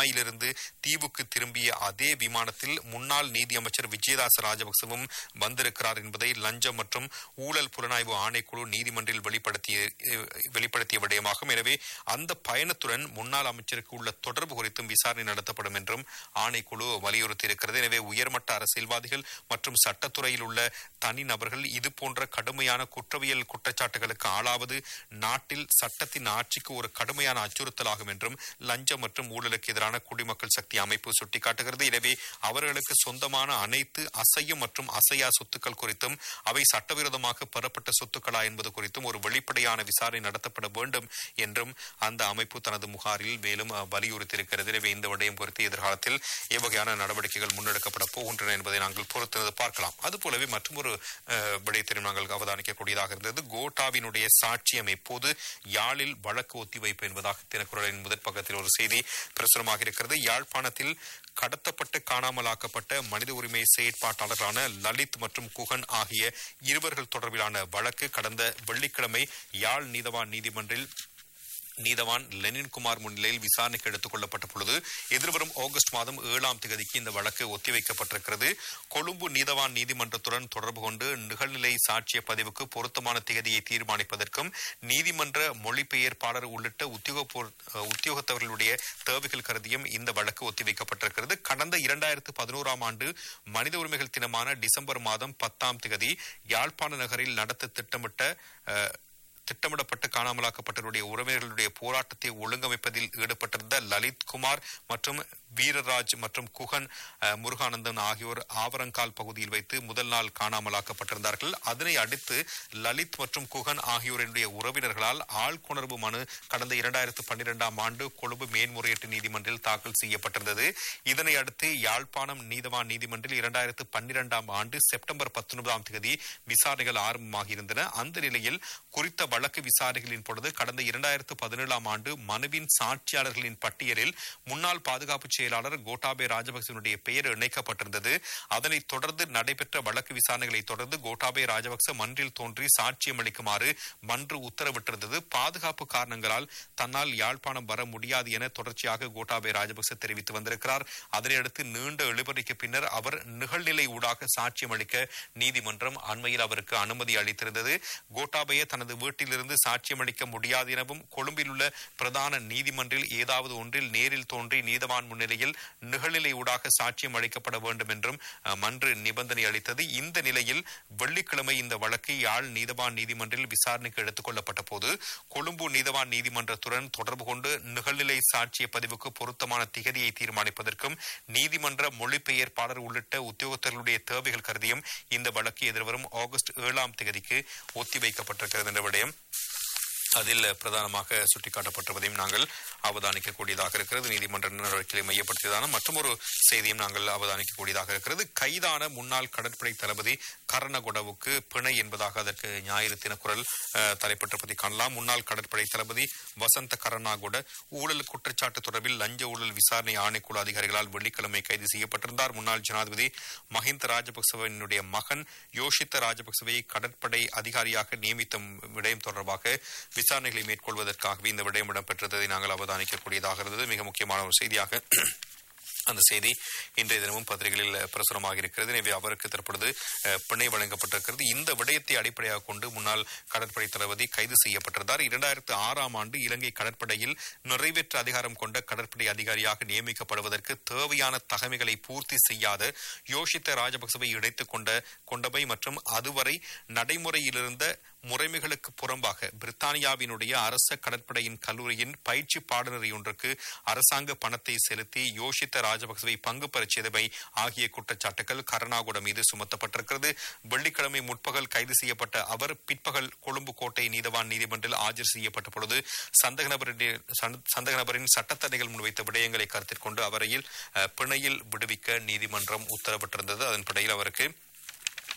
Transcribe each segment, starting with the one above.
துபாயிலிருந்து தீவுக்கு திரும்பிய அதே விமானத்தில் முன்னாள் நீதியமைச்சர் விஜயதாச ராஜபக்சவும் வந்திருக்கிறார் என்பதை லஞ்சம் மற்றும் ஊழல் புலனாய்வு ஆணைக்குழு நீதிமன்றில் வெளிப்படுத்திய வெளிப்படுத்திய விடயமாகும் எனவே அந்த பயணத்துடன் முன்னாள் அமைச்சருக்கு உள்ள தொடர்பு குறித்தும் விசாரணை நடத்தப்படும் என்றும் ஆணைக்குழு வலியுறுத்தியிருக்கிறது எனவே உயர்மட்ட அரசியல்வாதிகள் மற்றும் சட்டத்துறையில் உள்ள தனிநபர்கள் இதுபோன்ற கடுமையான குற்றவியல் குற்றச்சாட்டுகளுக்கு ஆளாவது நாட்டில் சட்டத்தின் ஆட்சிக்கு ஒரு கடுமையான அச்சுறுத்தலாகும் என்றும் லஞ்சம் மற்றும் ஊழலுக்கு எதிரான குடிமக்கள் சக்தி அமைப்பு சுட்டிக்காட்டுகிறது எனவே அவர்களுக்கு சொந்தமான அனைத்து அசையும் மற்றும் அசையா சொத்துக்கள் குறித்தும் அவை சட்டவிரோதமாக பெறப்பட்ட சொத்துக்களா என்பது குறித்தும் ஒரு வெளிப்படையான விசாரணை நடத்தப்பட வேண்டும் என்றும் அந்த அமைப்பு தனது முகாரில் மேலும் அஹ், வலியுறுத்தியிருக்கிறது எனவே இந்த விடயம் குறித்து எதிர்காலத்தில் எவ்வகையான நடவடிக்கைகள் முன்னெடுக்கப்பட போகின்றன என்பதை நாங்கள் பொறுத்திருந்து பார்க்கலாம் அதுபோலவே மற்றொரு அஹ், விடயத்தையும் நாங்கள் அவதானிக்கக்கூடியதாக இருந்தது கோட்டாவினுடைய சாட்சியம் எப்போது யாழில் வழக்கு ஒத்திவைப்பு என்பதாக தினக்குரலின் முதற் பக்கத்தில் ஒரு செய்தி பிரசுரமாக இருக்கிறது யாழ்ப்பாணத்தில் கடத்தப்பட்டு காணாமலாக்கப்பட்ட மனித உரிமை செயற்பாட்டாளர்களான லலித் மற்றும் குகன் ஆகிய இருவர்கள் தொடர்பிலான வழக்கு கடந்த வெள்ளிக்கிழமை யாழ் நீதவான் நீதிமன்றில் நீதவான் லெனின்குமார் முன்னிலையில் விசாரணைக்கு எடுத்துக் கொள்ளப்பட்ட பொழுது எதிர்வரும் ஆகஸ்ட் மாதம் ஏழாம் தேதிக்கு இந்த வழக்கு ஒத்திவைக்கப்பட்டிருக்கிறது கொழும்பு நீதவான் நீதிமன்றத்துடன் தொடர்பு கொண்டு நிகழ்நிலை சாட்சிய பதிவுக்கு பொருத்தமான தேதியை தீர்மானிப்பதற்கும் நீதிமன்ற மொழிபெயர்ப்பாளர் உள்ளிட்ட உத்தியோகபூர் உத்தியோகத்தவர்களுடைய தேவைகள் கருதியும் இந்த வழக்கு ஒத்திவைக்கப்பட்டிருக்கிறது கடந்த இரண்டாயிரத்து பதினோராம் ஆண்டு மனித உரிமைகள் தினமான டிசம்பர் மாதம் பத்தாம் தேதி யாழ்ப்பாண நகரில் நடத்த திட்டமிட்ட அஹ், திட்டமிடப்பட்டு காணாமலாக்கப்பட்டவருடைய உறவினர்களுடைய போராட்டத்தை ஒழுங்கமைப்பதில் ஈடுபட்டிருந்த லலித் குமார் மற்றும் வீரராஜ் மற்றும் குகன் அஹ், முருகானந்தன் ஆகியோர் ஆவரங்கால் பகுதியில் வைத்து முதல் நாள் காணாமலாக்கப்பட்டிருந்தார்கள் அதனை அடுத்து லலித் மற்றும் குகன் ஆகியோருடைய உறவினர்களால் ஆள்கொணர்வு மனு கடந்த இரண்டாயிரத்து பன்னிரெண்டாம் ஆண்டு கொழும்பு மேன்முறையீட்டு நீதிமன்றில் தாக்கல் செய்யப்பட்டிருந்தது இதனை அடுத்து யாழ்ப்பாணம் நீதவான் நீதிமன்றில் இரண்டாயிரத்து பன்னிரெண்டாம் ஆண்டு செப்டம்பர் பத்தொன்பதாம் தேதி விசாரணைகள் ஆரம்பமாகியிருந்தன அந்த நிலையில் குறித்த வழக்கு விசாரணைகளின் பொழுது கடந்த இரண்டாயிரத்து பதினேழாம் ஆண்டு மனுவின் சாட்சியாளர்களின் பட்டியலில் முன்னாள் பாதுகாப்பு செயலாளர் கோட்டாபே ராஜபக்சனுடைய பெயர் இணைக்கப்பட்டிருந்தது அதனைத் தொடர்ந்து நடைபெற்ற வழக்கு விசாரணைகளை தொடர்ந்து கோட்டாபே ராஜபக்ச மன்றில் தோன்றி சாட்சியம் அளிக்குமாறு மன்று உத்தரவிட்டிருந்தது பாதுகாப்பு காரணங்களால் தன்னால் யாழ்ப்பாணம் வர முடியாது என தொடர்ச்சியாக கோட்டாபே ராஜபக்ச தெரிவித்து வந்திருக்கிறார் அதனையடுத்து நீண்ட இழுபறிக்கு பின்னர் அவர் நிகழ்நிலை ஊடாக சாட்சியம் அளிக்க நீதிமன்றம் அண்மையில் அவருக்கு அனுமதி அளித்திருந்தது கோட்டாபய தனது வீட்டிலிருந்து சாட்சியம் அளிக்க முடியாது எனவும் கொழும்பில் உள்ள பிரதான நீதிமன்றில் ஏதாவது ஒன்றில் நேரில் தோன்றி நீதவான் முன்னிலையில் நிகழ்நிலை ஊடாக சாட்சியம் அளிக்கப்பட வேண்டும் என்றும் அஹ், மன்று நிபந்தனை அளித்தது இந்த நிலையில் வெள்ளிக்கிழமை இந்த வழக்கு யாழ் நீதவான் நீதிமன்றில் விசாரணைக்கு எடுத்துக் கொள்ளப்பட்ட போது கொழும்பு நீதவான் நீதிமன்றத்துடன் தொடர்பு கொண்டு நிகழ்நிலை சாட்சிய பதிவுக்கு பொருத்தமான திகதியை தீர்மானிப்பதற்கும் நீதிமன்ற மொழிபெயர்ப்பாளர் உள்ளிட்ட உத்தியோகத்தர்களுடைய தேவைகள் கருதியும் இந்த வழக்கு எதிர்வரும் ஆகஸ்ட் ஏழாம் தேதிக்கு ஒத்திவைக்கப்பட்டிருக்கிறது என்ற விடயம் அதில் பிரதானமாக சுட்டிக்காட்டப்பட்டிருப்பதையும் நாங்கள் அவதானிக்கக்கூடியதாக இருக்கிறது நீதிமன்ற நடவடிக்கைகளை மையப்படுத்தியதான மற்றொரு செய்தியும் நாங்கள் அவதானிக்கக்கூடியதாக இருக்கிறது கைதான முன்னாள் கடற்படை தளபதி கர்ணகுடவுக்கு பிணை என்பதாக அதற்கு ஞாயிறு தினக்குரல் அஹ், தலைப்பட்டிருப்பதை காணலாம் முன்னாள் கடற்படை தளபதி வசந்த கருணாகுட ஊழல் குற்றச்சாட்டு தொடர்பில் லஞ்ச ஊழல் விசாரணை ஆணைக்குழு அதிகாரிகளால் வெள்ளிக்கிழமை கைது செய்யப்பட்டிருந்தார் முன்னாள் ஜனாதிபதி மஹிந்த ராஜபக்சவினுடைய மகன் யோஷித்த ராஜபக்சவை கடற்படை அதிகாரியாக நியமித்த விடயம் தொடர்பாக விசாரணைகளை மேற்கொள்வதற்காகவே இந்த விடயம் இடம்பெற்றதை நாங்கள் அவதானிக்கக்கூடியதாக இருந்தது மிக முக்கியமான ஒரு செய்தியாக அந்த செய்தி இன்றைய தினமும் பத்திரிகைகளில் பிரசுரமாக இருக்கிறது எனவே அவருக்கு தற்பொழுது அஹ், பிணை வழங்கப்பட்டிருக்கிறது இந்த விடயத்தை அடிப்படையாக கொண்டு முன்னாள் கடற்படை தளபதி கைது செய்யப்பட்டிருந்தார் இரண்டாயிரத்து ஆறாம் ஆண்டு இலங்கை கடற்படையில் நிறைவேற்ற அதிகாரம் கொண்ட கடற்படை அதிகாரியாக நியமிக்கப்படுவதற்கு தேவையான தகமைகளை பூர்த்தி செய்யாத யோஷித்த ராஜபக்சவை இணைத்துக் கொண்ட கொண்டவை மற்றும் அதுவரை நடைமுறையிலிருந்த முறைமைகளுக்கு புறம்பாக பிரித்தானியாவினுடைய அரச கடற்படையின் கல்லூரியின் பயிற்சி பாடநெறி ஒன்றுக்கு அரசாங்க பணத்தை செலுத்தி யோஷித்த ராஜபக்சவை பங்கு பெறச் செய்தவை ஆகிய குற்றச்சாட்டுகள் கருணாகுட மீது சுமத்தப்பட்டிருக்கிறது வெள்ளிக்கிழமை முற்பகல் கைது செய்யப்பட்ட அவர் பிற்பகல் கொழும்பு கோட்டை நீதவான் நீதிமன்றில் ஆஜர் செய்யப்பட்ட பொழுது சந்தக நபருடைய சந்த- சந்தக நபரின் சட்டத்தடைகள் முன்வைத்த விடயங்களை கருத்தில் கொண்டு அவரையில் அஹ், பிணையில் விடுவிக்க நீதிமன்றம் உத்தரவிட்டிருந்தது அதன்படியில் அவருக்கு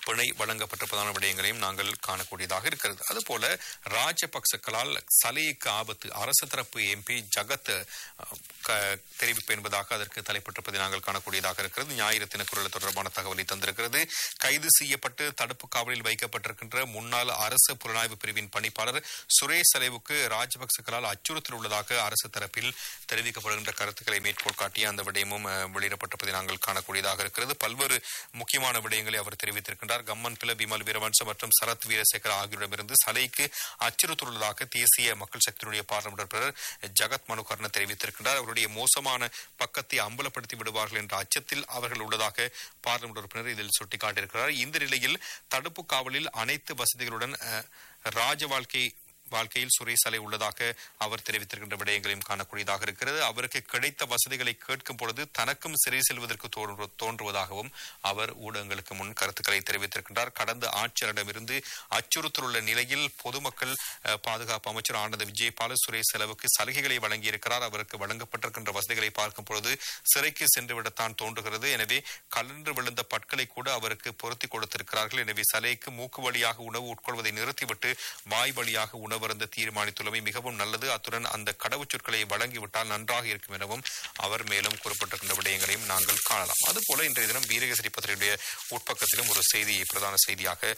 பிணை வழங்கப்பட்டிருப்பதான விடயங்களையும் நாங்கள் காணக்கூடியதாக இருக்கிறது அதுபோல ராஜபக்சக்களால் சலைக்கு ஆபத்து அரசு தரப்பு எம்பி ஜகத் அஹ், க- தெரிவிப்பு என்பதாக அதற்கு தலைப்பட்டிருப்பதை நாங்கள் காணக்கூடியதாக இருக்கிறது ஞாயிறு தினக்குரல் தொடர்பான தகவலை தந்திருக்கிறது கைது செய்யப்பட்டு தடுப்பு காவலில் வைக்கப்பட்டிருக்கின்ற முன்னாள் அரசு புலனாய்வு பிரிவின் பணிப்பாளர் சுரேஷ் சலேவுக்கு ராஜபக்சக்களால் அச்சுறுத்தல் உள்ளதாக அரசு தரப்பில் தெரிவிக்கப்படுகின்ற கருத்துக்களை மேற்கோள் காட்டிய அந்த விடயமும் அஹ், வெளியிடப்பட்டிருப்பதை நாங்கள் காணக்கூடியதாக இருக்கிறது பல்வேறு முக்கியமான விடயங்களை அவர் தெரிவித்திருக்கின்றார் கம்மன் பில பிமல் வீரவன்ச மற்றும் சரத் வீரசேகர் ஆகியோரிடமிருந்து சலைக்கு அச்சுறுத்தல் உள்ளதாக தேசிய மக்கள் சக்தியினுடைய பார்லிமெண்ட் உறுப்பினர் ஜகத் மனுகர்ண தெரிவித்திருக்கின்றார் அவருடைய மோசமான பக்கத்தை அம்பலப்படுத்தி விடுவார்கள் என்ற அச்சத்தில் அவர்கள் உள்ளதாக பார்லிமெண்ட் உறுப்பினர் இதில் சுட்டிக்காட்டியிருக்கிறார் இந்த நிலையில் தடுப்பு காவலில் அனைத்து வசதிகளுடன் அஹ், ராஜ வாழ்க்கை வாழ்க்கையில் சுரேஷ் அலை உள்ளதாக அவர் தெரிவித்திருக்கின்ற விடயங்களையும் காணக்கூடியதாக இருக்கிறது அவருக்கு கிடைத்த வசதிகளை கேட்கும் பொழுது தனக்கும் சிறை செல்வதற்கு தோன்று- தோன்றுவதாகவும் அவர் ஊடகங்களுக்கு முன் கருத்துக்களை தெரிவித்திருக்கின்றார் கடந்த ஆட்சியரிடமிருந்து அச்சுறுத்தல் உள்ள நிலையில் பொதுமக்கள் அஹ், பாதுகாப்பு அமைச்சர் ஆனந்த விஜயபால சுரேஷ் செலவுக்கு சலுகைகளை வழங்கியிருக்கிறார் அவருக்கு வழங்கப்பட்டிருக்கின்ற வசதிகளை பார்க்கும் பொழுது சிறைக்கு சென்றுவிடத்தான் தோன்றுகிறது எனவே கலன்று விழுந்த பற்களை கூட அவருக்கு பொருத்தி கொடுத்திருக்கிறார்கள் எனவே சலைக்கு மூக்கு வழியாக உணவு உட்கொள்வதை நிறுத்திவிட்டு வாய் வழியாக உணவருந்த தீர்மானித்துள்ளமை மிகவும் நல்லது அத்துடன் அந்த கடவுச்சொற்களை வழங்கிவிட்டால் நன்றாக இருக்கும் எனவும் அவர் மேலும் குறிப்பிட்டிருக்கின்ற விடயங்களையும் நாங்கள் காணலாம் அதுபோல இன்றைய தினம் வீரகேசரி பத்திரிகையுடைய உட்பக்கத்திலும் ஒரு செய்தி பிரதான செய்தியாக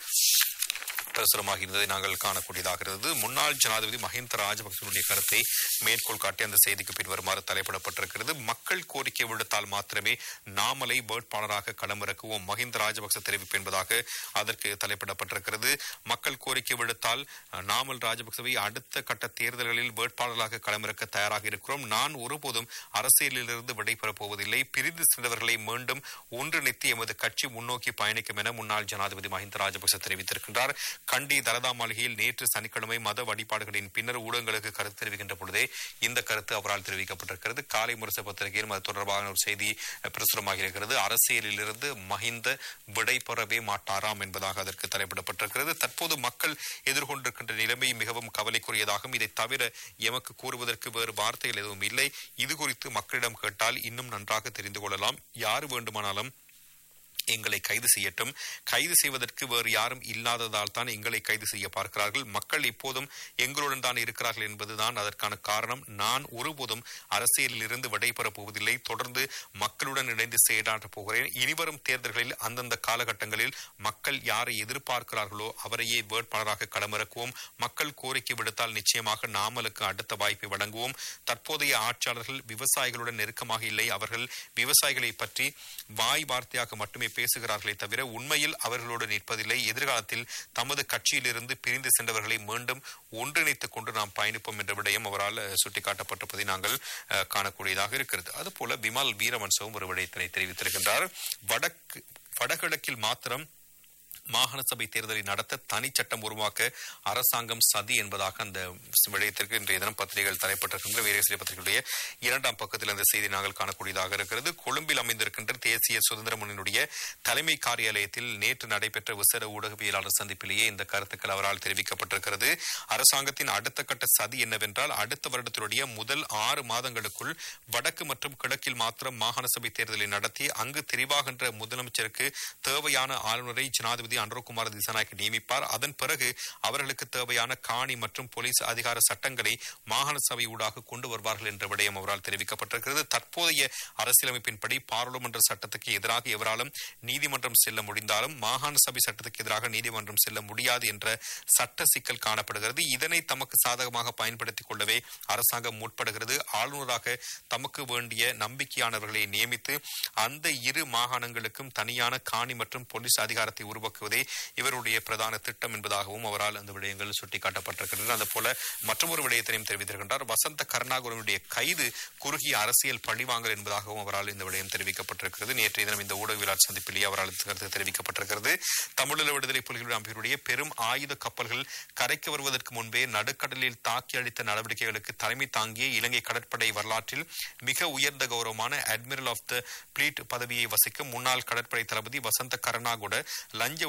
பிரசுரமாக இருந்ததை நாங்கள் காணக்கூடியதாக இருந்தது முன்னாள் ஜனாதிபதி மஹிந்த ராஜபக்சனுடைய கருத்தை மேற்கோள் காட்டி அந்த செய்திக்கு பின்வருமாறு தலைப்பிடப்பட்டிருக்கிறது மக்கள் கோரிக்கை விடுத்தால் மாத்திரமே நாமலை வேட்பாளராக களமிறக்குவோம் மஹிந்த ராஜபக்ச தெரிவிப்பு என்பதாக அதற்கு தலைப்பிடப்பட்டிருக்கிறது மக்கள் கோரிக்கை விடுத்தால் அஹ், நாமல் ராஜபக்சவை அடுத்த கட்ட தேர்தல்களில் வேட்பாளராக களமிறக்க தயாராக இருக்கிறோம் நான் ஒருபோதும் அரசியலிலிருந்து விடைபெறப் போவதில்லை பிரிந்து சென்றவர்களை மீண்டும் ஒன்றிணைத்து எமது கட்சி முன்னோக்கி பயணிக்கும் என முன்னாள் ஜனாதிபதி மஹிந்த ராஜபக்ச தெரிவித்திருக்கின்றார் கண்டி தலதா மாளிகையில் நேற்று சனிக்கிழமை மத வழிபாடுகளின் பின்னர் ஊடகங்களுக்கு கருத்து தெரிவிக்கின்ற பொழுதே இந்த கருத்து அவரால் தெரிவிக்கப்பட்டிருக்கிறது காலை முரசு பத்திரிகையிலும் அது தொடர்பான ஒரு செய்தி அஹ், பிரசுரமாக இருக்கிறது அரசியலிலிருந்து மஹிந்த விடைபெறவே மாட்டாராம் என்பதாக அதற்கு தலைப்பிடப்பட்டிருக்கிறது தற்போது மக்கள் எதிர்கொண்டிருக்கின்ற நிலைமை மிகவும் கவலைக்குரியதாகும் இதை தவிர எமக்கு கூறுவதற்கு வேறு வார்த்தைகள் எதுவும் இல்லை இது குறித்து மக்களிடம் கேட்டால் இன்னும் நன்றாக தெரிந்து கொள்ளலாம் யார் வேண்டுமானாலும் எங்களை கைது செய்யட்டும் கைது செய்வதற்கு வேறு யாரும் இல்லாததால் தான் எங்களை கைது செய்ய பார்க்கிறார்கள் மக்கள் இப்போதும் எங்களுடன் தான் இருக்கிறார்கள் என்பதுதான் அதற்கான காரணம் நான் ஒருபோதும் அரசியலில் இருந்து விடைபெறப் போவதில்லை தொடர்ந்து மக்களுடன் இணைந்து செயலாற்றப் போகிறேன் இனிவரும் தேர்தல்களில் அந்தந்த காலகட்டங்களில் மக்கள் யாரை எதிர்பார்க்கிறார்களோ அவரையே வேட்பாளராக களமிறக்குவோம் மக்கள் கோரிக்கை விடுத்தால் நிச்சயமாக நாமலுக்கு அடுத்த வாய்ப்பை வழங்குவோம் தற்போதைய ஆட்சியாளர்கள் விவசாயிகளுடன் நெருக்கமாக இல்லை அவர்கள் விவசாயிகளை பற்றி வாய் வார்த்தையாக மட்டுமே பேசுகிறார்களே தவிர உண்மையில் அவர்களோடு நிற்பதில்லை எதிர்காலத்தில் தமது கட்சியிலிருந்து பிரிந்து சென்றவர்களை மீண்டும் ஒன்றிணைத்துக் கொண்டு நாம் பயணிப்போம் என்ற விடயம் அவரால் அஹ், சுட்டிக்காட்டப்பட்டிருப்பதை நாங்கள் அஹ், காணக்கூடியதாக இருக்கிறது அதுபோல பிமல் வீரவன்சவும் ஒரு விடயத்தினை தெரிவித்திருக்கின்றார் வடக்கு வடகிழக்கில் மாத்திரம் மாகாண சபை தேர்தலை நடத்த தனி சட்டம் உருவாக்க அரசாங்கம் சதி என்பதாக அந்த விடயத்திற்கு இன்றைய தினம் பத்திரிகைகள் தலைப்பட்டிருக்கின்ற வீரேசிரிய பத்திரிகையுடைய இரண்டாம் பக்கத்தில் அந்த செய்தி நாங்கள் காணக்கூடியதாக இருக்கிறது கொழும்பில் அமைந்திருக்கின்ற தேசிய சுதந்திர முன்னணியுடைய தலைமை காரியாலயத்தில் நேற்று நடைபெற்ற விசேட ஊடகவியலாளர் சந்திப்பிலேயே இந்த கருத்துக்கள் அவரால் தெரிவிக்கப்பட்டிருக்கிறது அரசாங்கத்தின் அடுத்த கட்ட சதி என்னவென்றால் அடுத்த வருடத்தினுடைய முதல் ஆறு மாதங்களுக்குள் வடக்கு மற்றும் கிழக்கில் மாத்திரம் மாகாண சபை தேர்தலை நடத்தி அங்கு தெரிவாகின்ற முதலமைச்சருக்கு தேவையான ஆளுநரை ஜனாதிபதி அன்ரோகுமார் திசாநாயக் நியமிப்பார் அதன் பிறகு அவர்களுக்கு தேவையான காணி மற்றும் போலீஸ் அதிகார சட்டங்களை மாகாண சபை ஊடாக கொண்டு வருவார்கள் என்ற விடயம் அவரால் தெரிவிக்கப்பட்டிருக்கிறது தற்போதைய அரசியலமைப்பின்படி பாராளுமன்ற சட்டத்துக்கு எதிராக எவராலும் நீதிமன்றம் செல்ல முடிந்தாலும் மாகாண சபை சட்டத்துக்கு எதிராக நீதிமன்றம் செல்ல முடியாது என்ற சட்ட சிக்கல் காணப்படுகிறது இதனை தமக்கு சாதகமாக பயன்படுத்திக் கொள்ளவே அரசாங்கம் முற்படுகிறது ஆளுநராக தமக்கு வேண்டிய நம்பிக்கையானவர்களை நியமித்து அந்த இரு மாகாணங்களுக்கும் தனியான காணி மற்றும் போலீஸ் அதிகாரத்தை உருவாக்குவதே இவருடைய பிரதான திட்டம் என்பதாகவும் அவரால் அந்த விடயங்கள் சுட்டிக்காட்டப்பட்டிருக்கின்றன அது போல மற்றொரு விடயத்தையும் தெரிவித்திருக்கின்றார் வசந்த கருணாகுரனுடைய கைது குறுகிய அரசியல் பழிவாங்கல் என்பதாகவும் அவரால் இந்த விடயம் தெரிவிக்கப்பட்டிருக்கிறது நேற்றைய தினம் இந்த ஊடகவியலாளர் சந்திப்பிலேயே அவரால் இந்த கருத்து தெரிவிக்கப்பட்டிருக்கிறது தமிழீழ விடுதலை புலிகளுடைய அமைப்பினுடைய பெரும் ஆயுத கப்பல்கள் கரைக்கு வருவதற்கு முன்பே நடுக்கடலில் தாக்கி அளித்த நடவடிக்கைகளுக்கு தலைமை தாங்கிய இலங்கை கடற்படை வரலாற்றில் மிக உயர்ந்த கௌரவமான அட்மிரல் ஆஃப் த பிளீட் பதவியை வசிக்கும் முன்னாள் கடற்படை தளபதி வசந்த கருணாகுட லஞ்ச ஊழல்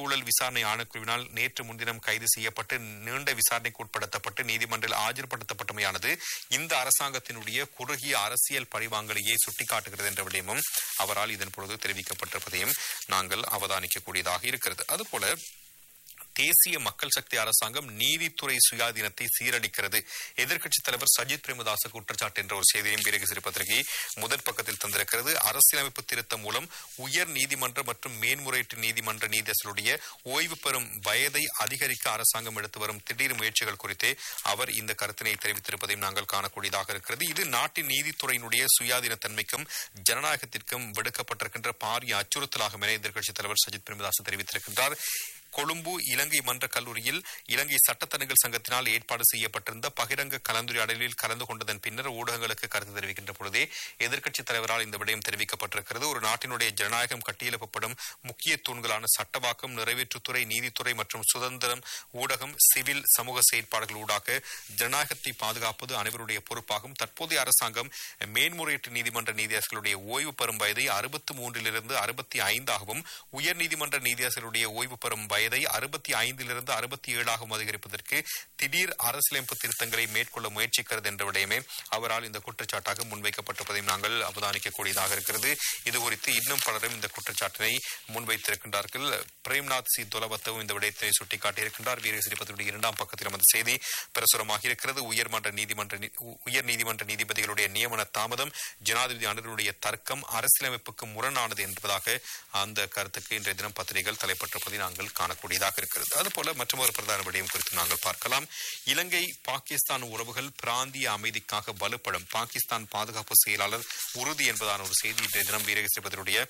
ஊழல் விசாரணை ஆணைக்குழுவினால் நேற்று முன்தினம் கைது செய்யப்பட்டு நீண்ட விசாரணைக்கு உட்படுத்தப்பட்டு நீதிமன்றில் ஆஜர்படுத்தப்பட்டமையானது இந்த அரசாங்கத்தினுடைய குறுகிய அரசியல் பழிவாங்கலையே சுட்டிக்காட்டுகிறது என்ற விடயமும் அவரால் இதன் பொழுது தெரிவிக்கப்பட்டிருப்பதையும் நாங்கள் அவதானிக்கக்கூடியதாக இருக்கிறது அதுபோல தேசிய மக்கள் சக்தி அரசாங்கம் நீதித்துறை சுயாதீனத்தை சீரழிக்கிறது எதிர்க்கட்சித் தலைவர் சஜித் பிரேமதாச குற்றச்சாட்டு என்ற ஒரு செய்தியையும் வீரகசிரி பத்திரிகை முதற் பக்கத்தில் தந்திருக்கிறது அரசியலமைப்பு திருத்தம் மூலம் உயர் நீதிமன்ற மற்றும் மேன்முறையீட்டு நீதிமன்ற நீதியரசருடைய ஓய்வு பெறும் வயதை அதிகரிக்க அரசாங்கம் எடுத்து வரும் திடீர் முயற்சிகள் குறித்தே அவர் இந்த கருத்தினை தெரிவித்திருப்பதையும் நாங்கள் காணக்கூடியதாக இருக்கிறது இது நாட்டின் நீதித்துறையினுடைய சுயாதீனத்தன்மைக்கும் ஜனநாயகத்திற்கும் விடுக்கப்பட்டிருக்கின்ற பாரிய அச்சுறுத்தலாகும் என எதிர்க்கட்சித் தலைவர் சஜித் பிரேமதாஸ் தெரிவித்திருக்கின்றார் கொழும்பு இலங்கை மன்ற கல்லூரியில் இலங்கை சட்டத்தணிகள் சங்கத்தினால் ஏற்பாடு செய்யப்பட்டிருந்த பகிரங்க கலந்துரையாடலில் கலந்து கொண்டதன் பின்னர் ஊடகங்களுக்கு கருத்து தெரிவிக்கின்ற பொழுதே எதிர்க்கட்சித் தலைவரால் இந்த விடயம் தெரிவிக்கப்பட்டிருக்கிறது ஒரு நாட்டினுடைய ஜனநாயகம் கட்டியெழுப்பப்படும் முக்கிய தூண்களான சட்டவாக்கம் நிறைவேற்றுத்துறை நீதித்துறை மற்றும் சுதந்திரம் ஊடகம் சிவில் சமூக செயற்பாடுகள் ஊடாக ஜனநாயகத்தை பாதுகாப்பது அனைவருடைய பொறுப்பாகும் தற்போதைய அரசாங்கம் மேன்முறையீட்டு நீதிமன்ற நீதியரசர்களுடைய ஓய்வு பெறும் வயதை அறுபத்தி மூன்றிலிருந்து அறுபத்தி ஐந்தாகவும் உயர்நீதிமன்ற நீதியரசருடைய ஓய்வு பெறும் வயதை அறுபத்தி ஐந்திலிருந்து அறுபத்தி ஏழாகவும் அதிகரிப்பதற்கு திடீர் அரசியலமைப்பு திருத்தங்களை மேற்கொள்ள முயற்சிக்கிறது என்ற விடயமே அவரால் இந்த குற்றச்சாட்டாக முன்வைக்கப்பட்டிருப்பதையும் நாங்கள் அவதானிக்கக்கூடியதாக இருக்கிறது இது குறித்து இன்னும் பலரும் இந்த குற்றச்சாட்டினை முன்வைத்திருக்கின்றார்கள் பிரேம்நாத் சி துலவத்தவும் இந்த விடயத்தை சுட்டிக்காட்டியிருக்கின்றார் வீரசிரி பத்திரிகை இரண்டாம் பக்கத்தில் அந்த செய்தி பிரசுரமாக இருக்கிறது உயர்மன்ற நீதிமன்ற நீ- உயர் நீதிமன்ற நீதிபதிகளுடைய நியமன தாமதம் ஜனாதிபதி அனுருடைய தர்க்கம் அரசியலமைப்புக்கு முரணானது என்பதாக அந்த கருத்துக்கு இன்றைய தினம் பத்திரிகைகள் தலைப்பட்டிருப்பதை நாங்கள் காணக்கூடியதாக இருக்கிறது அதுபோல மற்றொரு பிரதான விடயம் குறித்து நாங்கள் பார்க்கலாம் இலங்கை பாகிஸ்தான் உறவுகள் பிராந்திய அமைதிக்காக வலுப்படும் பாகிஸ்தான் பாதுகாப்பு செயலாளர் உறுதி என்பதான ஒரு செய்தி இன்றைய தினம் வீரகசிபதியுடைய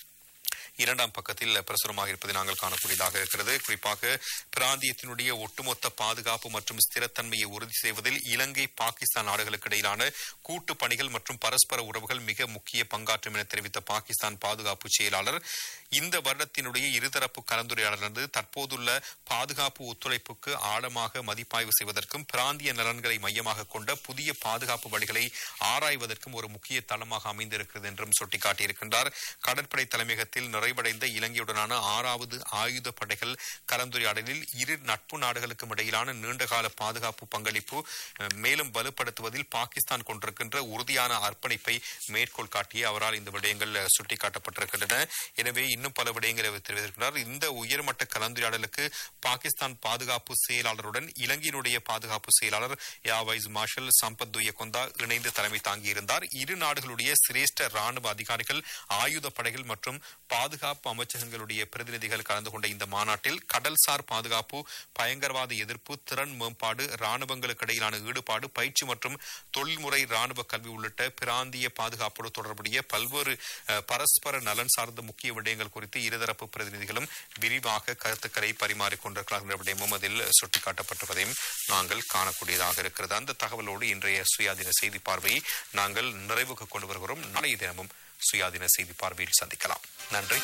இரண்டாம் பக்கத்தில் பிரசுரமாக இருப்பதை நாங்கள் காணக்கூடியதாக இருக்கிறது குறிப்பாக பிராந்தியத்தினுடைய ஒட்டுமொத்த பாதுகாப்பு மற்றும் ஸ்திரத்தன்மையை உறுதி செய்வதில் இலங்கை பாகிஸ்தான் நாடுகளுக்கு இடையிலான கூட்டு பணிகள் மற்றும் பரஸ்பர உறவுகள் மிக முக்கிய பங்காற்றும் என தெரிவித்த பாகிஸ்தான் பாதுகாப்பு செயலாளர் இந்த வருடத்தினுடைய இருதரப்பு கலந்துரையாடலானது தற்போதுள்ள பாதுகாப்பு ஒத்துழைப்புக்கு ஆழமாக மதிப்பாய்வு செய்வதற்கும் பிராந்திய நலன்களை மையமாக கொண்ட புதிய பாதுகாப்பு வழிகளை ஆராய்வதற்கும் ஒரு முக்கிய தளமாக அமைந்திருக்கிறது என்றும் சுட்டிக்காட்டியிருக்கின்றார் கடற்படை தலைமையகத்தில் நிறைவடைந்த இலங்கையுடனான ஆறாவது ஆயுத படைகள் கலந்துரையாடலில் இரு நட்பு நாடுகளுக்கும் இடையிலான நீண்டகால பாதுகாப்பு பங்களிப்பு அஹ், மேலும் வலுப்படுத்துவதில் பாகிஸ்தான் கொண்டிருக்கின்ற உறுதியான அர்ப்பணிப்பை மேற்கோள் காட்டிய அவரால் இந்த விடயங்கள் அஹ், சுட்டிக்காட்டப்பட்டிருக்கின்றன எனவே இன்னும் பல விடயங்களை அவர் தெரிவித்திருக்கிறார் இந்த உயர்மட்ட கலந்துரையாடலுக்கு பாகிஸ்தான் பாதுகாப்பு செயலாளருடன் இலங்கையினுடைய பாதுகாப்பு செயலாளர் யாவைஸ் மார்ஷல் சம்பத் துயகொந்தா இணைந்து தலைமை தாங்கியிருந்தார் இரு நாடுகளுடைய சிரேஷ்ட ராணுவ அதிகாரிகள் ஆயுத படைகள் மற்றும் பாதுகாப்பு அமைச்சகங்களுடைய பிரதிநிதிகள் கலந்து கொண்ட இந்த மாநாட்டில் கடல்சார் பாதுகாப்பு பயங்கரவாத எதிர்ப்பு திறன் மேம்பாடு ராணுவங்களுக்கு இடையிலான ஈடுபாடு பயிற்சி மற்றும் தொழில்முறை ராணுவ கல்வி உள்ளிட்ட பிராந்திய பாதுகாப்போடு தொடர்புடைய பல்வேறு அஹ், பரஸ்பர நலன் சார்ந்த முக்கிய விடயங்கள் குறித்து இருதரப்பு பிரதிநிதிகளும் விரிவாக கருத்துக்களை பரிமாறிக்கொண்டிருக்கிறார்கள் என்ற விடயமும் அதில் சுட்டிக்காட்டப்பட்டிருப்பதையும் நாங்கள் காணக்கூடியதாக இருக்கிறது அந்த தகவலோடு இன்றைய சுயாதீன செய்தி பார்வையை நாங்கள் நிறைவுக்கு கொண்டு வருகிறோம் நாளைய தினமும் சுயாதீன செய்தி பார்வையில் சந்திக்கலாம் நன்றி